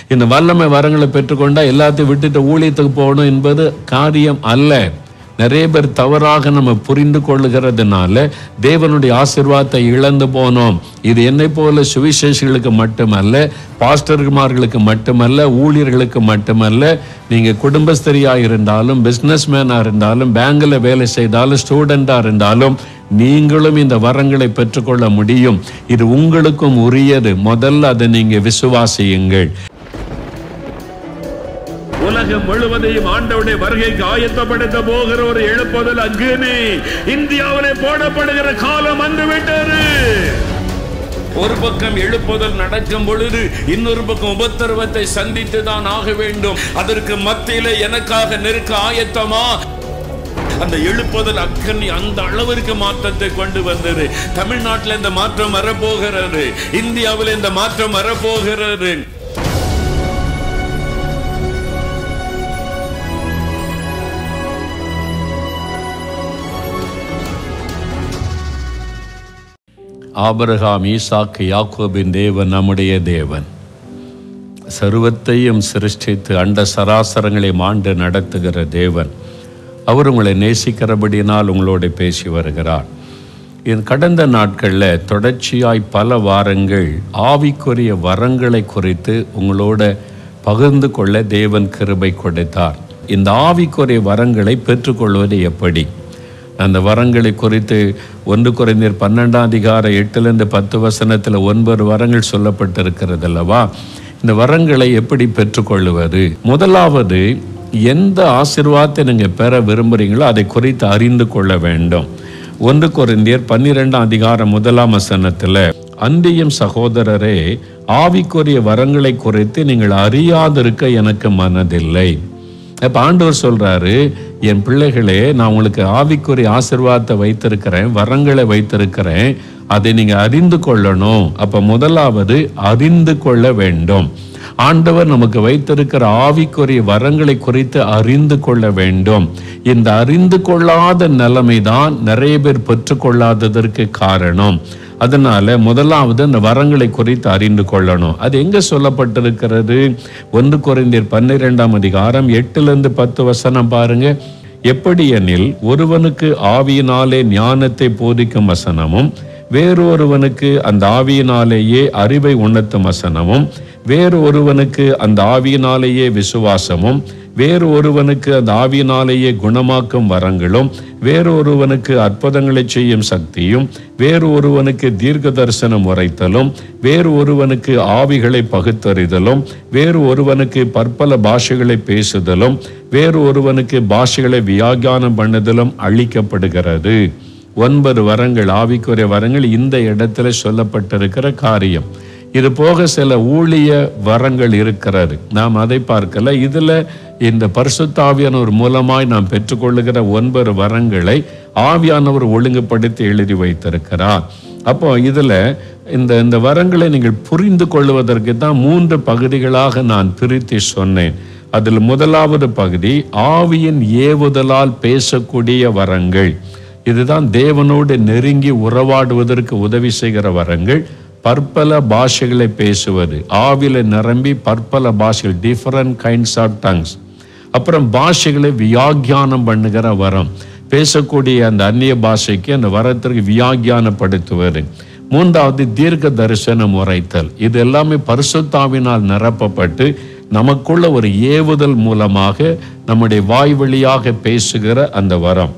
இந்த வல்லமை வரங்களை பெற்றுக்கொண்டா எல்லாத்தையும் விட்டுட்டு ஊழியத்துக்கு போகணும் என்பது காரியம் அல்ல நிறைய பேர் தவறாக நம்ம புரிந்து கொள்ளுகிறதுனால தேவனுடைய ஆசீர்வாதத்தை இழந்து போனோம் இது என்னை போல சுவிசேஷங்களுக்கு மட்டுமல்ல பாஸ்டர்மார்களுக்கு மட்டுமல்ல ஊழியர்களுக்கு மட்டுமல்ல நீங்க குடும்பஸ்தரியா இருந்தாலும் பிசினஸ் மேனா இருந்தாலும் பேங்க்ல வேலை செய்தாலும் ஸ்டூடெண்டா இருந்தாலும் நீங்களும் இந்த வரங்களை பெற்றுக்கொள்ள முடியும் இது உங்களுக்கும் உரியது முதல்ல அதை நீங்க விசுவாசியுங்கள் உலகம் முழுவதையும் ஆண்டவுடைய வருகைக்கு ஆயத்தப்படுத்த போகிற ஒரு எழுப்புதல் அக்னி இந்தியாவிலே போடப்படுகிற காலம் வந்துவிட்டது ஒரு பக்கம் எழுப்புதல் நடக்கும் பொழுது இன்னொரு பக்கம் உபத்திரவத்தை சந்தித்து தான் ஆக வேண்டும் அதற்கு மத்தியில எனக்காக நெருக்க ஆயத்தமா அந்த எழுப்புதல் அக்கனி அந்த அளவிற்கு மாற்றத்தை கொண்டு வந்தது தமிழ்நாட்டில் இந்த மாற்றம் வரப்போகிறது இந்தியாவில் இந்த மாற்றம் வரப்போகிறது ஆபிரகாம் ஈசாக்கு யாக்கோபின் தேவன் நம்முடைய தேவன் சர்வத்தையும் சிருஷ்டித்து அண்ட சராசரங்களை மாண்டு நடத்துகிற தேவன் அவர் உங்களை நேசிக்கிறபடியினால் உங்களோடு பேசி வருகிறார் என் கடந்த நாட்களில் தொடர்ச்சியாய் பல வாரங்கள் ஆவிக்குரிய வரங்களை குறித்து உங்களோட பகிர்ந்து கொள்ள தேவன் கிருபை கொடுத்தார் இந்த ஆவிக்குரிய வரங்களை பெற்றுக்கொள்வது எப்படி அந்த வரங்களை குறித்து ஒன்று குறைந்தர் பன்னெண்டாம் அதிகார எட்டுலேருந்து பத்து வசனத்தில் ஒன்பது வரங்கள் சொல்லப்பட்டிருக்கிறது அல்லவா இந்த வரங்களை எப்படி பெற்றுக்கொள்வது முதலாவது எந்த ஆசீர்வாதத்தை நீங்கள் பெற விரும்புகிறீங்களோ அதை குறித்து அறிந்து கொள்ள வேண்டும் ஒன்று குறைந்தியர் பன்னிரெண்டாம் அதிகாரம் முதலாம் வசனத்தில் அந்தியும் சகோதரரே ஆவிக்குரிய வரங்களை குறித்து நீங்கள் அறியாதிருக்க எனக்கு மனதில்லை அப்ப ஆண்டவர் சொல்றாரு என் பிள்ளைகளே நான் உங்களுக்கு ஆவிக்குரிய ஆசீர்வாதத்தை வைத்திருக்கிறேன் வரங்களை வைத்திருக்கிறேன் அதை நீங்க அறிந்து கொள்ளணும் அப்ப முதலாவது அறிந்து கொள்ள வேண்டும் ஆண்டவர் நமக்கு வைத்திருக்கிற ஆவிக்குரிய வரங்களை குறித்து அறிந்து கொள்ள வேண்டும் இந்த அறிந்து கொள்ளாத நிலைமை தான் நிறைய பேர் பெற்றுக்கொள்ளாததற்கு காரணம் அதனால முதலாவது அந்த வரங்களை குறித்து அறிந்து கொள்ளணும் அது எங்க சொல்லப்பட்டிருக்கிறது ஒன்று குறைந்தர் பன்னிரெண்டாம் அதிகாரம் எட்டுலேருந்து பத்து வசனம் பாருங்க எப்படி எனில் ஒருவனுக்கு ஆவியினாலே ஞானத்தை போதிக்கும் வசனமும் வேறொருவனுக்கு அந்த ஆவியினாலேயே அறிவை உணர்த்தும் வசனமும் வேறு ஒருவனுக்கு அந்த ஆவியினாலேயே விசுவாசமும் வேறு ஒருவனுக்கு அந்த ஆவியினாலேயே குணமாக்கும் வரங்களும் வேறு ஒருவனுக்கு அற்புதங்களை செய்யும் சக்தியும் வேறு ஒருவனுக்கு தீர்க்க தரிசனம் உரைத்தலும் வேறு ஒருவனுக்கு ஆவிகளை பகுத்தறிதலும் வேறு ஒருவனுக்கு பற்பல பாஷைகளை பேசுதலும் வேறு ஒருவனுக்கு பாஷைகளை வியாகியானம் பண்ணுதலும் அளிக்கப்படுகிறது ஒன்பது வரங்கள் ஆவிக்குரிய வரங்கள் இந்த இடத்துல சொல்லப்பட்டிருக்கிற காரியம் இது போக சில ஊழிய வரங்கள் இருக்கிறது நாம் அதை பார்க்கல இதுல இந்த பரிசுத்தாவியானவர் மூலமாய் நாம் பெற்றுக்கொள்ளுகிற ஒன்பது வரங்களை ஆவியானவர் ஒழுங்குபடுத்தி எழுதி வைத்திருக்கிறார் அப்போ இதுல இந்த இந்த வரங்களை நீங்கள் புரிந்து கொள்வதற்கு தான் மூன்று பகுதிகளாக நான் பிரித்து சொன்னேன் அதில் முதலாவது பகுதி ஆவியின் ஏவுதலால் பேசக்கூடிய வரங்கள் இதுதான் தேவனோடு நெருங்கி உறவாடுவதற்கு உதவி செய்கிற வரங்கள் பற்பல பாஷைகளை பேசுவது ஆவில நிரம்பி பற்பல பாஷைகள் டிஃபரண்ட் கைண்ட்ஸ் ஆஃப் டங்ஸ் அப்புறம் பாஷைகளை வியாக்கியானம் பண்ணுகிற வரம் பேசக்கூடிய அந்த அந்நிய பாஷைக்கு அந்த வரத்திற்கு வியாக்கியானப்படுத்துவது மூன்றாவது தீர்க்க தரிசனம் உரைத்தல் இது எல்லாமே பரிசுத்தாவினால் நிரப்பப்பட்டு நமக்குள்ள ஒரு ஏவுதல் மூலமாக நம்முடைய வாய் வழியாக பேசுகிற அந்த வரம்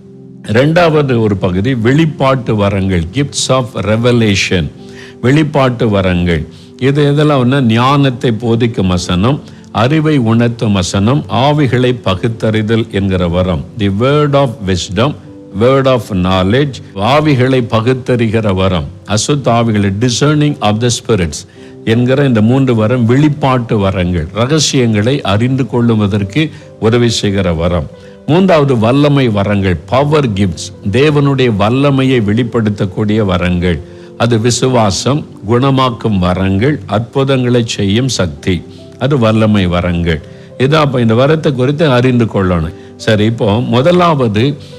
ரெண்டாவது ஒரு பகுதி வெளிப்பாட்டு வரங்கள் கிஃப்ட்ஸ் ஆஃப் ரெவலேஷன் வெளிப்பாட்டு வரங்கள் இது இதெல்லாம் ஞானத்தை போதிக்கும் வசனம் அறிவை உணர்த்தும் வசனம் ஆவிகளை பகுத்தறிதல் என்கிற வரம் the word of wisdom word of knowledge ஆவிகளை பகுத்தறிகிற வரம் அசுத்த ஆவிகளை டிசர்னிங் ஆஃப் த ஸ்பிரிட்ஸ் என்கிற இந்த மூன்று வரம் வெளிப்பாட்டு வரங்கள் ரகசியங்களை அறிந்து கொள்ளுவதற்கு உதவி செய்கிற வரம் மூன்றாவது வல்லமை வரங்கள் பவர் கிஃப்ட்ஸ் தேவனுடைய வல்லமையை வெளிப்படுத்தக்கூடிய வரங்கள் அது விசுவாசம் குணமாக்கும் வரங்கள் அற்புதங்களை செய்யும் சக்தி அது வல்லமை வரங்கள் இதான் அப்போ இந்த வரத்தை குறித்து அறிந்து கொள்ளணும் சரி இப்போ முதலாவது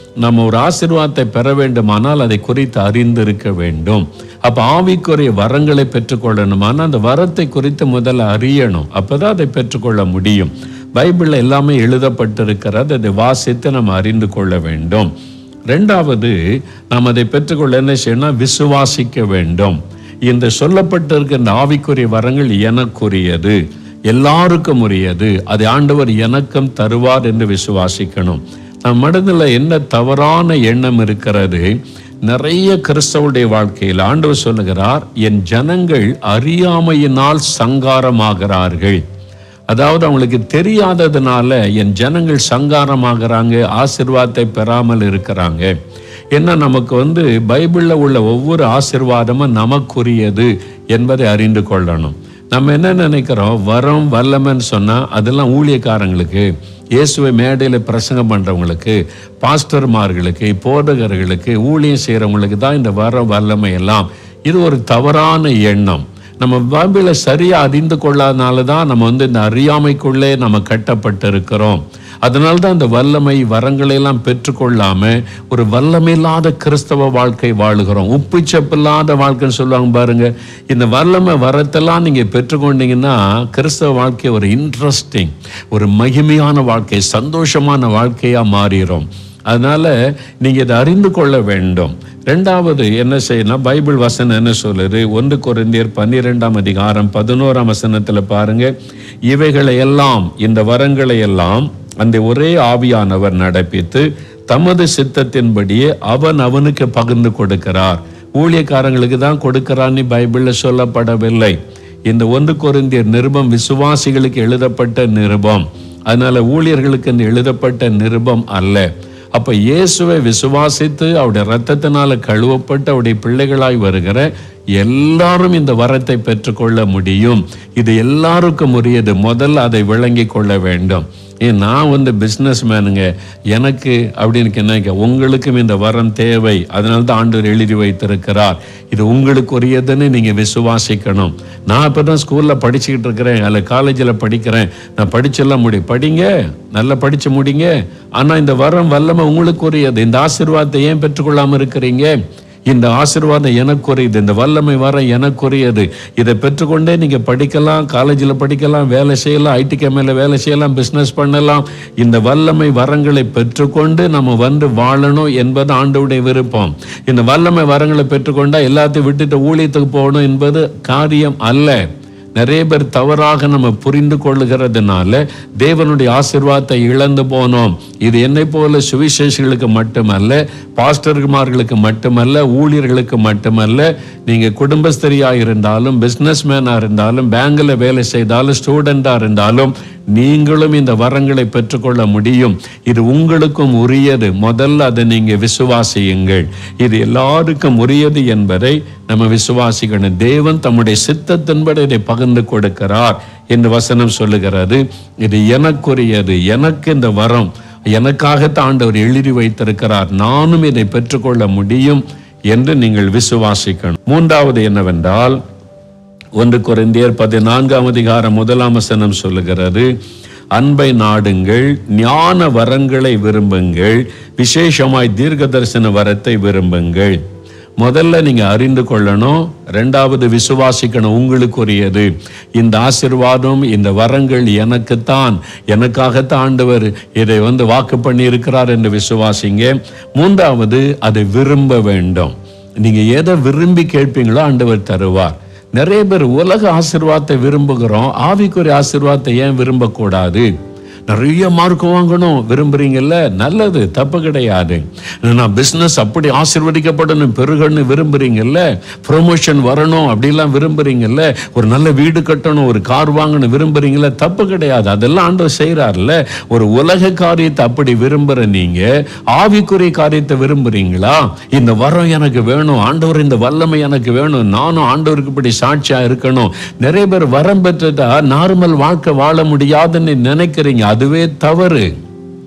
நம்ம ஒரு ஆசீர்வாதத்தை பெற வேண்டுமானால் அதை குறித்து அறிந்திருக்க வேண்டும் அப்ப ஆவிக்குரிய வரங்களை பெற்றுக்கொள்ளணுமானால் அந்த வரத்தை குறித்து முதல்ல அறியணும் அப்பதான் அதை பெற்றுக்கொள்ள முடியும் பைபிள்ல எல்லாமே எழுதப்பட்டிருக்கிறது அதை வாசித்து நம்ம அறிந்து கொள்ள வேண்டும் ரெண்டாவது நாம் அதை பெற்றுக்கொள்ள என்ன செய்யணும் விசுவாசிக்க வேண்டும் இந்த சொல்லப்பட்டிருக்கிற இந்த ஆவிக்குரிய வரங்கள் எனக்குரியது எல்லாருக்கும் உரியது அதை ஆண்டவர் எனக்கும் தருவார் என்று விசுவாசிக்கணும் நம் மனதில் என்ன தவறான எண்ணம் இருக்கிறது நிறைய கிறிஸ்தவருடைய வாழ்க்கையில் ஆண்டவர் சொல்லுகிறார் என் ஜனங்கள் அறியாமையினால் சங்காரமாகிறார்கள் அதாவது அவங்களுக்கு தெரியாததுனால என் ஜனங்கள் சங்காரமாகறாங்க ஆசிர்வாதத்தை பெறாமல் இருக்கிறாங்க என்ன நமக்கு வந்து பைபிளில் உள்ள ஒவ்வொரு ஆசிர்வாதமும் நமக்குரியது என்பதை அறிந்து கொள்ளணும் நம்ம என்ன நினைக்கிறோம் வரம் வல்லமைன்னு சொன்னால் அதெல்லாம் ஊழியக்காரங்களுக்கு இயேசுவை மேடையில் பிரசங்கம் பண்ணுறவங்களுக்கு பாஸ்டர்மார்களுக்கு போதகர்களுக்கு ஊழியம் செய்கிறவங்களுக்கு தான் இந்த வரம் வல்லமை எல்லாம் இது ஒரு தவறான எண்ணம் நம்ம பைபிளை சரியா அறிந்து கொள்ளாதனால தான் நம்ம வந்து இந்த அறியாமைக்குள்ளே நம்ம கட்டப்பட்டிருக்கிறோம் அதனால தான் இந்த வல்லமை வரங்களை எல்லாம் பெற்றுக்கொள்ளாம ஒரு வல்லமையில்லாத கிறிஸ்தவ வாழ்க்கை வாழுகிறோம் உப்பு சப்பில்லாத வாழ்க்கைன்னு சொல்லுவாங்க பாருங்க இந்த வல்லமை வரத்தெல்லாம் நீங்க பெற்றுக்கொண்டீங்கன்னா கிறிஸ்தவ வாழ்க்கை ஒரு இன்ட்ரெஸ்டிங் ஒரு மகிமையான வாழ்க்கை சந்தோஷமான வாழ்க்கையா மாறிடும் அதனால நீங்க இதை அறிந்து கொள்ள வேண்டும் ரெண்டாவது என்ன செய்யணும் பைபிள் வசனம் என்ன சொல்லுது ஒன்று கொரிந்தியர் பன்னிரெண்டாம் அதிகாரம் பதினோராம் வசனத்துல பாருங்க இவைகளை எல்லாம் இந்த வரங்களை எல்லாம் அந்த ஒரே ஆவியானவர் நடப்பித்து தமது சித்தத்தின்படியே அவன் அவனுக்கு பகிர்ந்து கொடுக்கிறார் ஊழியக்காரங்களுக்கு தான் கொடுக்கிறான்னு பைபிள்ல சொல்லப்படவில்லை இந்த ஒன்று கொரிந்தியர் நிருபம் விசுவாசிகளுக்கு எழுதப்பட்ட நிருபம் அதனால ஊழியர்களுக்கு இந்த எழுதப்பட்ட நிருபம் அல்ல அப்ப இயேசுவை விசுவாசித்து அவருடைய ரத்தத்தினால கழுவப்பட்டு அவருடைய பிள்ளைகளாய் வருகிற எல்லாரும் இந்த வரத்தை பெற்றுக்கொள்ள முடியும் இது எல்லாருக்கும் உரியது முதல்ல அதை விளங்கி கொள்ள வேண்டும் ஏன் நான் வந்து பிஸ்னஸ் மேனுங்க எனக்கு அப்படின்னு என்ன உங்களுக்கும் இந்த வரம் தேவை அதனால தான் ஆண்டவர் எழுதி வைத்திருக்கிறார் இது உங்களுக்கு உரியதுன்னு நீங்க விசுவாசிக்கணும் நான் இப்போ தான் ஸ்கூலில் படிச்சுக்கிட்டு இருக்கிறேன் அதில் காலேஜில் படிக்கிறேன் நான் படிச்செல்லாம் முடியும் படிங்க நல்லா படிச்சு முடிங்க ஆனால் இந்த வரம் வல்லமை உங்களுக்கு உரியது இந்த ஆசீர்வாதத்தை ஏன் பெற்றுக்கொள்ளாமல் இருக்கிறீங்க இந்த ஆசீர்வாதம் எனக்குரியது இந்த வல்லமை வர எனக்குரியது இதை பெற்றுக்கொண்டே நீங்க படிக்கலாம் காலேஜில் படிக்கலாம் வேலை செய்யலாம் ஐடி கம்பெனியில் வேலை செய்யலாம் பிஸ்னஸ் பண்ணலாம் இந்த வல்லமை வரங்களை பெற்றுக்கொண்டு நம்ம வந்து வாழணும் என்பது ஆண்டவுடைய விருப்பம் இந்த வல்லமை வரங்களை பெற்றுக்கொண்டா எல்லாத்தையும் விட்டுட்டு ஊழியத்துக்கு போகணும் என்பது காரியம் அல்ல நிறைய பேர் தவறாக நம்ம புரிந்து கொள்ளுகிறதுனால தேவனுடைய ஆசீர்வாதத்தை இழந்து போனோம் இது என்னை போல சுவிசேஷங்களுக்கு மட்டுமல்ல பாஸ்டர்மார்களுக்கு மட்டுமல்ல ஊழியர்களுக்கு மட்டுமல்ல நீங்க குடும்பஸ்தரியா இருந்தாலும் பிசினஸ் மேனா இருந்தாலும் பேங்க்ல வேலை செய்தாலும் ஸ்டூடெண்டா இருந்தாலும் நீங்களும் இந்த வரங்களை பெற்றுக்கொள்ள முடியும் இது உங்களுக்கும் உரியது முதல்ல அதை நீங்க விசுவாசியுங்கள் இது எல்லாருக்கும் உரியது என்பதை நம்ம விசுவாசிக்கணும் தேவன் தம்முடைய சித்தத்தின்படி இதை பகிர்ந்து கொடுக்கிறார் என்று வசனம் சொல்லுகிறது இது எனக்குரியது எனக்கு இந்த வரம் எனக்காகத்தான் ஆண்டவர் எழுதி வைத்திருக்கிறார் நானும் இதை பெற்றுக்கொள்ள முடியும் என்று நீங்கள் விசுவாசிக்கணும் மூன்றாவது என்னவென்றால் ஒன்று குறைந்தியர் பதினான்காம் அதிகாரம் முதலாம் வசனம் சொல்லுகிறது அன்பை நாடுங்கள் ஞான வரங்களை விரும்புங்கள் விசேஷமாய் தீர்க்க தரிசன வரத்தை விரும்புங்கள் முதல்ல நீங்க அறிந்து கொள்ளணும் ரெண்டாவது விசுவாசிக்கணும் உங்களுக்குரியது இந்த ஆசிர்வாதம் இந்த வரங்கள் எனக்குத்தான் எனக்காகத்தான் ஆண்டவர் இதை வந்து வாக்கு பண்ணி இருக்கிறார் என்று விசுவாசிங்க மூன்றாவது அதை விரும்ப வேண்டும் நீங்க எதை விரும்பி கேட்பீங்களோ ஆண்டவர் தருவார் நிறைய பேர் உலக ஆசீர்வாதத்தை விரும்புகிறோம் ஆவிக்குரிய ஆசீர்வாதத்தை ஏன் விரும்பக்கூடாது நிறைய மார்க் வாங்கணும் விரும்புறீங்கல்ல நல்லது தப்பு கிடையாது நான் பிஸ்னஸ் அப்படி ஆசீர்வதிக்கப்படணும் பெருகன்னு விரும்புறீங்கல்ல ப்ரொமோஷன் வரணும் அப்படிலாம் விரும்புறீங்கல்ல ஒரு நல்ல வீடு கட்டணும் ஒரு கார் வாங்கணும் விரும்புறீங்கல்ல தப்பு கிடையாது அதெல்லாம் ஆண்டவர் செய்கிறார்ல ஒரு உலக காரியத்தை அப்படி விரும்புற நீங்க ஆவிக்குரிய காரியத்தை விரும்புறீங்களா இந்த வரம் எனக்கு வேணும் ஆண்டவர் இந்த வல்லமை எனக்கு வேணும் நானும் ஆண்டவருக்கு இப்படி சாட்சியா இருக்கணும் நிறைய பேர் வரம் பெற்றதா நார்மல் வாழ்க்கை வாழ முடியாதுன்னு நினைக்கிறீங்க அதுவே தவறு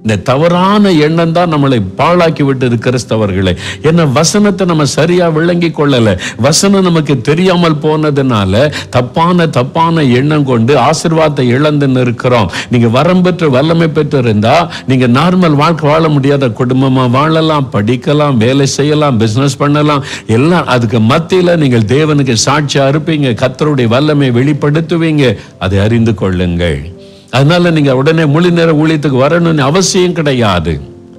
இந்த தவறான எண்ணம் தான் நம்மளை பாழாக்கி விட்டது கிறிஸ்தவர்களை என்ன வசனத்தை நம்ம சரியா விளங்கி கொள்ளல வசனம் நமக்கு தெரியாமல் போனதுனால தப்பான தப்பான எண்ணம் கொண்டு ஆசீர்வாதத்தை இழந்து இருக்கிறோம் நீங்க வரம் பெற்று வல்லமை பெற்று இருந்தா நீங்க நார்மல் வாழ்க்கை வாழ முடியாத குடும்பமா வாழலாம் படிக்கலாம் வேலை செய்யலாம் பிசினஸ் பண்ணலாம் எல்லாம் அதுக்கு மத்தியில நீங்கள் தேவனுக்கு சாட்சியா இருப்பீங்க கத்தருடைய வல்லமை வெளிப்படுத்துவீங்க அதை அறிந்து கொள்ளுங்கள் அதனால நீங்க உடனே முழு நேர ஊழியத்துக்கு வரணும்னு அவசியம் கிடையாது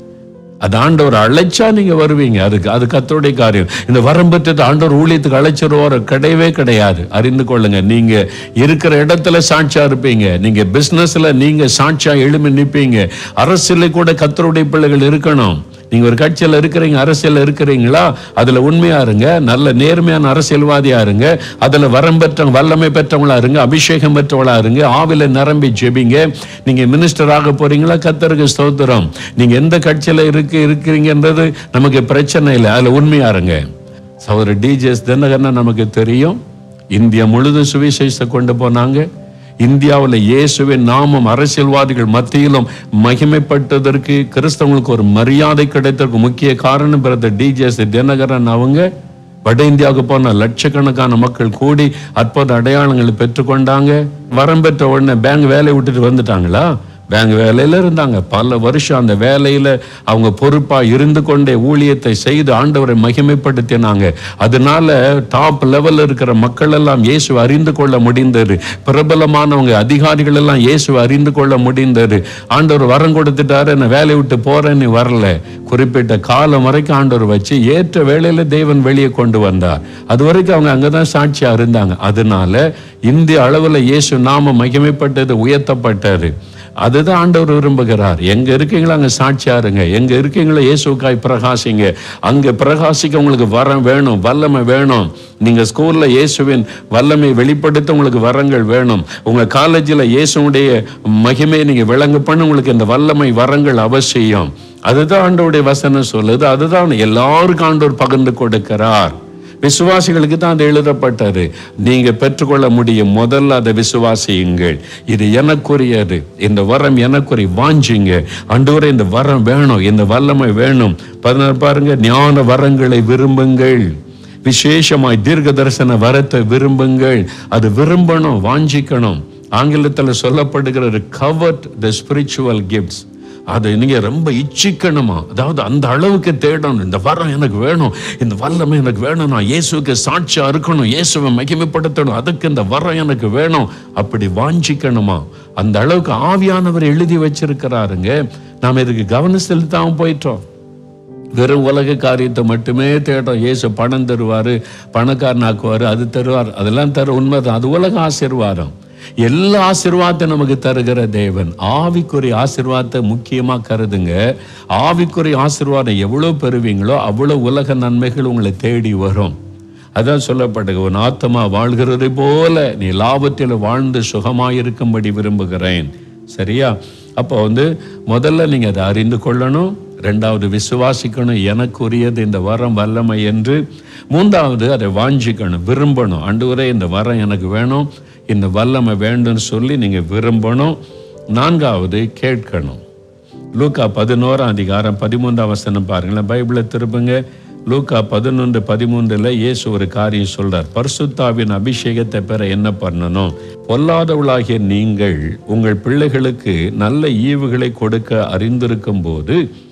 அது ஆண்டவர் அழைச்சா நீங்க வருவீங்க அதுக்கு அது கத்தருடைய காரியம் இந்த வரம் பெற்றது ஆண்டவர் ஊழியத்துக்கு அழைச்சிருவார கிடையவே கிடையாது அறிந்து கொள்ளுங்க நீங்க இருக்கிற இடத்துல சாட்சியா இருப்பீங்க நீங்க பிசினஸ்ல நீங்க சாட்சியா எழுமி நிற்பீங்க அரசியல கூட கத்தருடைய பிள்ளைகள் இருக்கணும் நீங்க ஒரு கட்சியில இருக்கிறீங்க அரசியல்ல இருக்கிறீங்களா அதுல உண்மையா இருங்க நல்ல நேர்மையான அரசியல்வாதியா இருங்க அதுல வரம் பெற்ற வல்லமை பெற்றவங்களா இருங்க அபிஷேகம் பெற்றவங்களா இருங்க ஆவில நிரம்பி ஜெபிங்க நீங்க மினிஸ்டர் ஆக போறீங்களா கத்தருக்கு ஸ்தோத்திரம் நீங்க எந்த கட்சியில இருக்கு இருக்கிறீங்கன்றது நமக்கு பிரச்சனை இல்லை அதுல உண்மையா இருங்க சகோதரர் டிஜிஎஸ் தினகரன் நமக்கு தெரியும் இந்தியா முழுதும் சுவிசேஷத்தை கொண்டு போனாங்க இந்தியாவில் இயேசுவின் நாமம் அரசியல்வாதிகள் மத்தியிலும் மகிமைப்பட்டதற்கு கிறிஸ்தவங்களுக்கு ஒரு மரியாதை கிடைத்ததற்கு முக்கிய காரணம் பிறந்த டிஜிஎஸ் தினகரன் அவங்க வட இந்தியாவுக்கு போன லட்சக்கணக்கான மக்கள் கூடி அற்புத அடையாளங்களை பெற்றுக்கொண்டாங்க வரம் பெற்ற உடனே பேங்க் வேலையை விட்டுட்டு வந்துட்டாங்களா பேங்க் வேலையில இருந்தாங்க பல வருஷம் அந்த வேலையில அவங்க பொறுப்பா இருந்து கொண்டே ஊழியத்தை செய்து ஆண்டவரை மகிமைப்படுத்தினாங்க அதனால டாப் லெவல்ல இருக்கிற மக்கள் எல்லாம் இயேசுவை அறிந்து கொள்ள முடிந்தது பிரபலமானவங்க அதிகாரிகள் எல்லாம் இயேசுவை அறிந்து கொள்ள முடிந்தது ஆண்டவர் வரம் கொடுத்துட்டாரு நான் வேலையை விட்டு போறேன்னு வரல குறிப்பிட்ட காலம் வரைக்கும் ஆண்டவர் வச்சு ஏற்ற வேளையில தேவன் வெளியே கொண்டு வந்தார் அது வரைக்கும் அவங்க அங்கதான் சாட்சியா இருந்தாங்க அதனால இந்திய அளவுல இயேசு நாம மகிமைப்பட்டது உயர்த்தப்பட்டது அதுதான் ஆண்டவர் விரும்புகிறார் எங்க இருக்கீங்களோ அங்க சாட்சியா இருங்க எங்க இருக்கீங்களோ இயேசுக்காய் பிரகாசிங்க அங்க பிரகாசிக்க உங்களுக்கு வரம் வேணும் வல்லமை வேணும் நீங்க ஸ்கூல்ல இயேசுவின் வல்லமை வெளிப்படுத்த உங்களுக்கு வரங்கள் வேணும் உங்க காலேஜில் இயேசுடைய மகிமையை நீங்க விளங்க பண்ண உங்களுக்கு இந்த வல்லமை வரங்கள் அவசியம் அதுதான் ஆண்டவருடைய வசனம் சொல்லுது அதுதான் எல்லாருக்கும் ஆண்டவர் பகிர்ந்து கொடுக்கிறார் விசுவாசிகளுக்கு தான் அது எழுதப்பட்டது நீங்க பெற்றுக்கொள்ள முடியும் முதல்ல அதை விசுவாசியுங்கள் இது எனக்குரியது இந்த வரம் எனக்குரிய வாஞ்சிங்க அன்றுவரை இந்த வரம் வேணும் இந்த வல்லமை வேணும் பதினாறு பாருங்க ஞான வரங்களை விரும்புங்கள் விசேஷமாய் தீர்க்க தரிசன வரத்தை விரும்புங்கள் அது விரும்பணும் வாஞ்சிக்கணும் ஆங்கிலத்தில் சொல்லப்படுகிறது கவர்ட் த ஸ்பிரிச்சுவல் கிஃப்ட்ஸ் அது நீங்க ரொம்ப இச்சிக்கணுமா அதாவது அந்த அளவுக்கு தேடணும் இந்த வரம் எனக்கு வேணும் இந்த வல்லமை எனக்கு வேணும் நான் இயேசுக்கு சாட்சியா இருக்கணும் இயேசுவை மகிமைப்படுத்தணும் அதுக்கு இந்த வரம் எனக்கு வேணும் அப்படி வாஞ்சிக்கணுமா அந்த அளவுக்கு ஆவியானவர் எழுதி வச்சிருக்கிறாருங்க நாம் இதுக்கு கவனம் செலுத்தாம போயிட்டோம் வெறும் உலக காரியத்தை மட்டுமே தேடும் இயேசு பணம் தருவார் பணக்காரனாக்குவார் அது தருவார் அதெல்லாம் தர உண்மைதான் அது உலக ஆசீர்வாதம் எல்லா ஆசீர்வாதத்தை நமக்கு தருகிற தேவன் ஆவிக்குரிய ஆசீர்வாதத்தை முக்கியமா கருதுங்க ஆவிக்குரிய ஆசீர்வாதம் எவ்வளவு பெறுவீங்களோ அவ்வளவு உலக நன்மைகள் உங்களை தேடி வரும் அதான் சொல்லப்பட்டது உன் ஆத்மா வாழ்கிறதை போல நீ லாபத்தில் வாழ்ந்து சுகமாயிருக்கும்படி விரும்புகிறேன் சரியா அப்போ வந்து முதல்ல நீங்க அதை அறிந்து கொள்ளணும் ரெண்டாவது விசுவாசிக்கணும் எனக்குரியது இந்த வரம் வல்லமை என்று மூன்றாவது அதை வாஞ்சிக்கணும் விரும்பணும் அன்றுவரே இந்த வரம் எனக்கு வேணும் இந்த வல்லமை வேண்டும்னு சொல்லி நீங்க விரும்பணும் நான்காவது கேட்கணும் லூக்கா பதினோராம் அதிகாரம் பதிமூன்றாம் வசனம் பாருங்களேன் பைபிளை திருப்புங்க லூக்கா பதினொன்று பதிமூன்றுல இயேசு ஒரு காரியம் சொல்றார் பரிசுத்தாவின் அபிஷேகத்தை பெற என்ன பண்ணணும் பொல்லாதவளாகிய நீங்கள் உங்கள் பிள்ளைகளுக்கு நல்ல ஈவுகளை கொடுக்க அறிந்திருக்கும் போது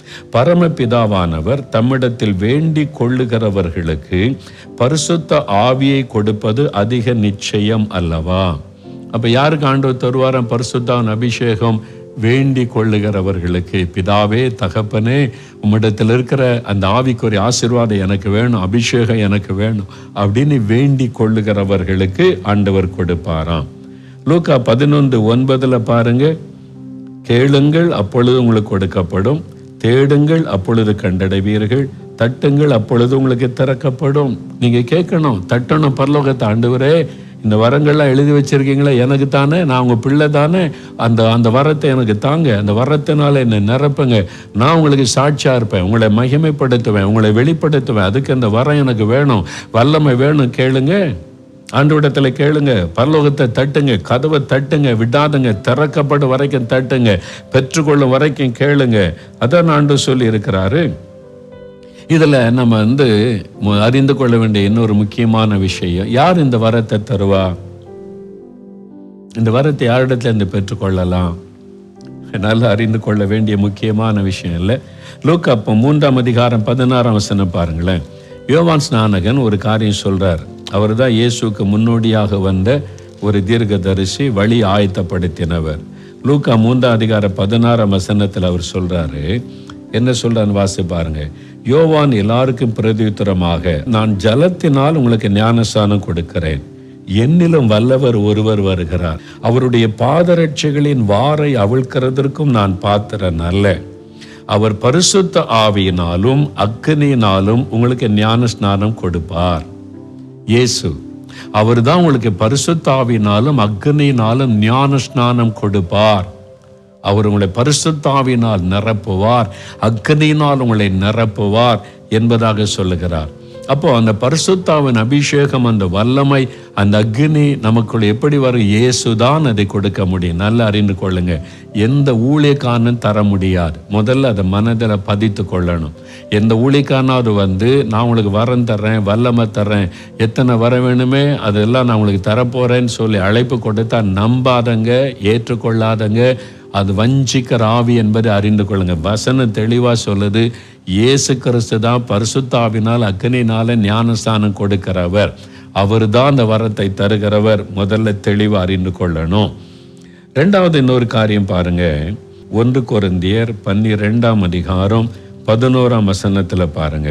பரமபிதாவானவர் தம்மிடத்தில் வேண்டிக் கொள்ளுகிறவர்களுக்கு பரிசுத்த ஆவியை கொடுப்பது அதிக நிச்சயம் அல்லவா அப்ப யாருக்கு ஆண்டவர் தருவாராம் பரிசுத்தான் அபிஷேகம் வேண்டி கொள்ளுகிறவர்களுக்கு பிதாவே தகப்பனே உம்மிடத்தில் இருக்கிற அந்த ஆவிக்குரிய ஆசீர்வாதம் எனக்கு வேணும் அபிஷேகம் எனக்கு வேணும் அப்படின்னு வேண்டி கொள்ளுகிறவர்களுக்கு ஆண்டவர் கொடுப்பாராம் லூக்கா பதினொன்று ஒன்பதுல பாருங்க கேளுங்கள் அப்பொழுது உங்களுக்கு கொடுக்கப்படும் தேடுங்கள் அப்பொழுது கண்டடைவீர்கள் தட்டுங்கள் அப்பொழுது உங்களுக்கு திறக்கப்படும் நீங்க கேட்கணும் தட்டணும் பரலோகத்தை ஆண்டவரே இந்த வரங்கள்லாம் எழுதி வச்சிருக்கீங்களா எனக்கு தானே நான் உங்க பிள்ளை தானே அந்த அந்த வரத்தை எனக்கு தாங்க அந்த வரத்தினால என்னை நிரப்புங்க நான் உங்களுக்கு சாட்சியா இருப்பேன் உங்களை மகிமைப்படுத்துவேன் உங்களை வெளிப்படுத்துவேன் அதுக்கு அந்த வரம் எனக்கு வேணும் வல்லமை வேணும் கேளுங்க ஆண்டவிடத்துல கேளுங்க பரலோகத்தை தட்டுங்க கதவை தட்டுங்க விடாதுங்க திறக்கப்படும் வரைக்கும் தட்டுங்க பெற்றுக்கொள்ளும் வரைக்கும் கேளுங்க அதான் ஆண்டு சொல்லி இருக்கிறாரு இதுல நம்ம வந்து மு- அறிந்து கொள்ள வேண்டிய இன்னொரு முக்கியமான விஷயம் யார் இந்த வரத்தை தருவா இந்த வரத்தை யாரிடத்துல இருந்து பெற்றுக்கொள்ளலாம் நல்லா அறிந்து கொள்ள வேண்டிய முக்கியமான விஷயம் இல்லை லூக்கா அப்போ மூன்றாம் அதிகாரம் பதினாறாம் வசனம் பாருங்களேன் யோவான் ஸ்நானகன் ஒரு காரியம் சொல்றார் அவர் தான் இயேசுக்கு முன்னோடியாக வந்த ஒரு தீர்க்கதரிசி வழி ஆயத்தப்படுத்தினவர் லூக்கா மூன்றாம் அதிகாரம் பதினாறாம் வசனத்தில் அவர் சொல்றாரு என்ன சொல்றான்னு வாசி பாருங்க யோவான் எல்லாருக்கும் பிரதியுத்தரமாக நான் ஜலத்தினால் உங்களுக்கு ஞானஸ்தானம் கொடுக்கிறேன் என்னிலும் வல்லவர் ஒருவர் வருகிறார் அவருடைய பாதரட்சைகளின் வாரை அவிழ்க்கிறதற்கும் நான் பாத்திரன் அல்ல அவர் பரிசுத்த ஆவியினாலும் அக்கினியினாலும் உங்களுக்கு ஞான ஸ்நானம் கொடுப்பார் இயேசு அவர் தான் உங்களுக்கு பரிசுத்த ஆவியினாலும் அக்னியினாலும் ஞான ஸ்நானம் கொடுப்பார் அவர் உங்களை பரிசுத்தாவினால் நிரப்புவார் அக்னியினால் உங்களை நிரப்புவார் என்பதாக சொல்லுகிறார் அப்போ அந்த பரிசுத்தாவின் அபிஷேகம் அந்த வல்லமை அந்த அக்னி நமக்குள்ள எப்படி வரும் இயேசுதான் அதை கொடுக்க முடியும் நல்லா அறிந்து கொள்ளுங்க எந்த ஊழியக்காரனும் தர முடியாது முதல்ல அதை மனதில் பதித்து கொள்ளணும் எந்த ஊழியக்காரனாவது வந்து நான் உங்களுக்கு வரம் தர்றேன் வல்லமை தர்றேன் எத்தனை வர வேணுமே அதெல்லாம் நான் உங்களுக்கு தரப்போறேன்னு சொல்லி அழைப்பு கொடுத்தா நம்பாதங்க ஏற்றுக்கொள்ளாதங்க அது வஞ்சிக்கிற ஆவி என்பதை அறிந்து கொள்ளுங்க வசனம் தெளிவா சொல்லுது இயேசு கிறிஸ்து தான் பரிசுத்தாவினால் அக்னினால ஞானஸ்தானம் கொடுக்கிறவர் அவர் தான் அந்த வரத்தை தருகிறவர் முதல்ல தெளிவா அறிந்து கொள்ளணும் ரெண்டாவது இன்னொரு காரியம் பாருங்க ஒன்று கொரிந்தியர் பன்னிரெண்டாம் அதிகாரம் பதினோராம் வசனத்துல பாருங்க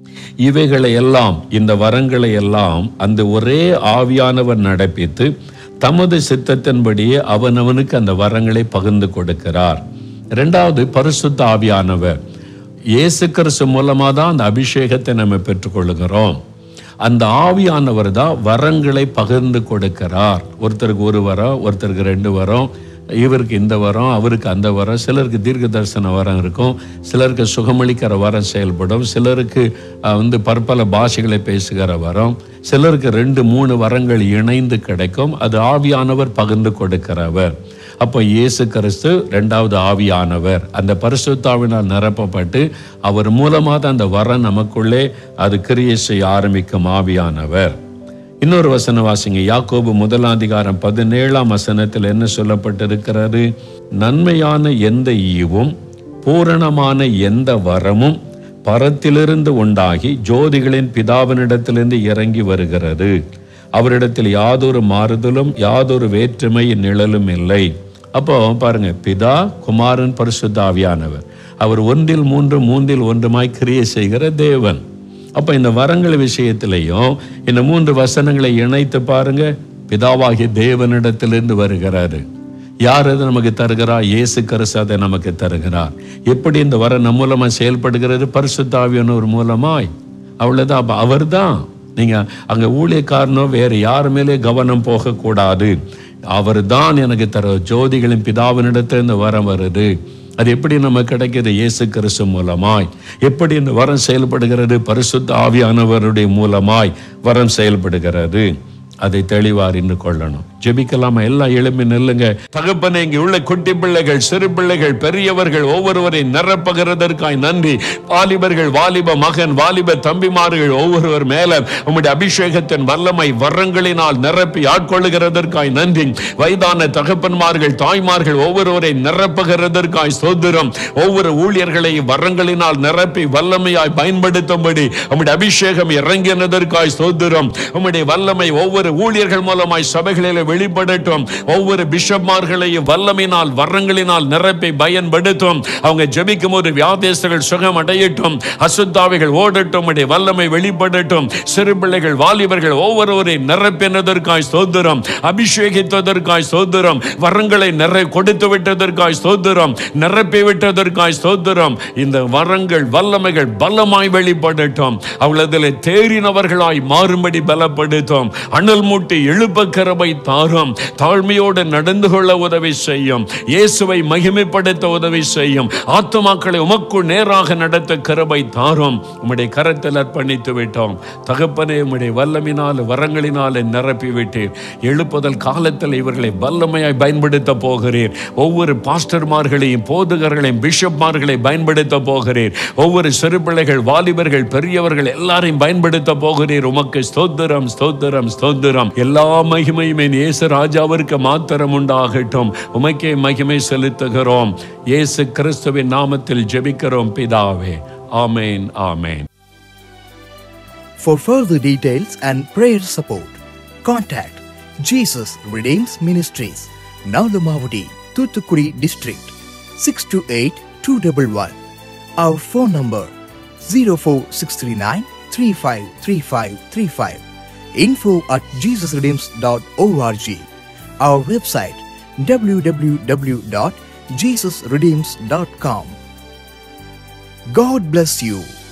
இவைகளை எல்லாம் இந்த வரங்களை எல்லாம் அந்த ஒரே ஆவியானவர் நடப்பித்து தமது சித்தத்தின்படியே அவனவனுக்கு அந்த வரங்களை பகிர்ந்து கொடுக்கிறார் ரெண்டாவது பரிசுத்த ஆவியானவர் இயேசு கிறிஸ்து மூலமா தான் அந்த அபிஷேகத்தை நம்ம பெற்றுக்கொள்ளுகிறோம் அந்த ஆவியானவர் தான் வரங்களை பகிர்ந்து கொடுக்கிறார் ஒருத்தருக்கு ஒரு வரம் ஒருத்தருக்கு ரெண்டு வரம் இவருக்கு இந்த வரம் அவருக்கு அந்த வரம் சிலருக்கு தீர்க்க தரிசன வரம் இருக்கும் சிலருக்கு சுகமளிக்கிற வரம் செயல்படும் சிலருக்கு அஹ், வந்து பற்பல பாஷைகளை பேசுகிற வரம் சிலருக்கு ரெண்டு மூணு வரங்கள் இணைந்து கிடைக்கும் அது ஆவியானவர் பகிர்ந்து கொடுக்கிறவர் அப்போ இயேசு கிறிஸ்து ரெண்டாவது ஆவியானவர் அந்த பரிசுத்தாவினால் நிரப்பப்பட்டு அவர் மூலமாக தான் அந்த வரம் நமக்குள்ளே அது கிரியை செய்ய ஆரம்பிக்கும் ஆவியானவர் இன்னொரு வசனம் வாசிங்க யாக்கோபு முதலாம் அதிகாரம் பதினேழாம் வசனத்தில் என்ன சொல்லப்பட்டிருக்கிறது நன்மையான எந்த ஈவும் பூரணமான எந்த வரமும் பரத்திலிருந்து உண்டாகி ஜோதிகளின் பிதாவினிடத்திலிருந்து இறங்கி வருகிறது அவரிடத்தில் யாதொரு மாறுதலும் யாதொரு வேற்றுமை நிழலும் இல்லை அப்போ பாருங்க பிதா குமாரன் பரிசுத்த ஆவியானவர் அவர் ஒன்றில் மூன்று மூன்றில் ஒன்றுமாய் கிரியை செய்கிற தேவன் அப்ப இந்த வரங்கள் விஷயத்திலையும் இந்த மூன்று வசனங்களை இணைத்து பாருங்க பிதாவாகிய தேவனிடத்திலிருந்து வருகிறாரு யார் அது நமக்கு தருகிறா இயேசு கிறிஸ்து அதை நமக்கு தருகிறார் எப்படி இந்த வர நம் மூலமா செயல்படுகிறது பரிசுத்தாவியானவர் மூலமாய் அவ்வளவுதான் அப்ப அவர்தான் நீங்க அங்க ஊழியக்காரனோ வேற யார் மேலே கவனம் போகக்கூடாது அவர் தான் எனக்கு தர ஜோதிகளின் பிதாவினிடத்திலிருந்து வரம் வருது அது எப்படி நம்ம கிடைக்கிறது இயேசு கிறிஸ்து மூலமாய் எப்படி இந்த வரம் செயல்படுகிறது பரிசுத்த ஆவியானவருடைய மூலமாய் வரம் செயல்படுகிறது அதை தெளிவா அறிந்து கொள்ளணும் ஜெபிக்கலாமா எல்லாம் எழுப்பி நில்லுங்க தகப்பனே இங்கே உள்ள குட்டி பிள்ளைகள் சிறு பிள்ளைகள் பெரியவர்கள் ஒவ்வொருவரை நிரப்புகிறதற்காய் நன்றி வாலிபர்கள் வாலிப மகன் வாலிப தம்பிமார்கள் ஒவ்வொருவர் மேல உம்முடைய அபிஷேகத்தின் வல்லமை வரங்களினால் நிரப்பி ஆட்கொள்ளுகிறதற்காய் நன்றி வயதான தகப்பன்மார்கள் தாய்மார்கள் ஒவ்வொருவரை நிரப்புகிறதற்காய் சோதரம் ஒவ்வொரு ஊழியர்களையும் வரங்களினால் நிரப்பி வல்லமையாய் பயன்படுத்தும்படி உம்முடைய அபிஷேகம் இறங்கினதற்காய் சோதரம் உம்முடைய வல்லமை ஒவ்வொரு ஊழியர்கள் மூலமாய் சபைகளில் வெளிப்படட்டும் ஒவ்வொரு பிஷப்மார்களையும் வல்லமையினால் வரங்களினால் நிரப்பி பயன்படுத்தும் அவங்க ஜெபிக்கும் ஒரு வியாதேசர்கள் சுகம் அடையட்டும் அசுத்தாவிகள் ஓடட்டும் உம்முடைய வல்லமை வெளிப்படட்டும் சிறு பிள்ளைகள் வாலிபர்கள் ஒவ்வொருவரை நிரப்பினதற்காய் சோதரம் அபிஷேகித்ததற்காய் சோதரம் வரங்களை நிறை கொடுத்து விட்டதற்காய் சோதரம் நிரப்பி விட்டதற்காய் சோதரம் இந்த வரங்கள் வல்லமைகள் பலமாய் வெளிப்படட்டும் அவளதில் தேறினவர்களாய் மாறும்படி பலப்படுத்தும் அனல் மூட்டி எழுப்ப கிருபை தாரும் தாரும் தாழ்மையோடு நடந்து கொள்ள உதவி செய்யும் இயேசுவை மகிமைப்படுத்த உதவி செய்யும் ஆத்துமாக்களை உமக்குள் நேராக நடத்த கிருபை தாரும் உம்முடைய கரத்தில் அர்ப்பணித்து விட்டோம் தகப்பனே உம்முடைய வல்லமினால் வரங்களினால் நிரப்பி விட்டீர் எழுப்புதல் காலத்தில் இவர்களை வல்லமையாய் பயன்படுத்த போகிறீர் ஒவ்வொரு பாஸ்டர்மார்களையும் போதகர்களையும் பிஷப்மார்களை பயன்படுத்த போகிறீர் ஒவ்வொரு சிறு பிள்ளைகள் வாலிபர்கள் பெரியவர்கள் எல்லாரையும் பயன்படுத்த போகிறீர் உமக்கு ஸ்தோத்திரம் ஸ்தோத்திரம் ஸ்தோத்திரம் எல்லா மகிமையுமே இயேசு ராஜாவிற்கு மாத்திரம் உண்டாகட்டும் உமக்கே மகிமை செலுத்துகிறோம் இயேசு கிறிஸ்துவின் நாமத்தில் ஜெபிக்கிறோம் பிதாவே ஆமேன் ஆமேன் For further details and prayer support, contact Jesus Redeems Ministries, Nalamavadi, Thuthukudi District, 628-211. Our phone number 04639 353535. Info at jesusredeems.org. Our website www.jesusredeems.com. God bless you.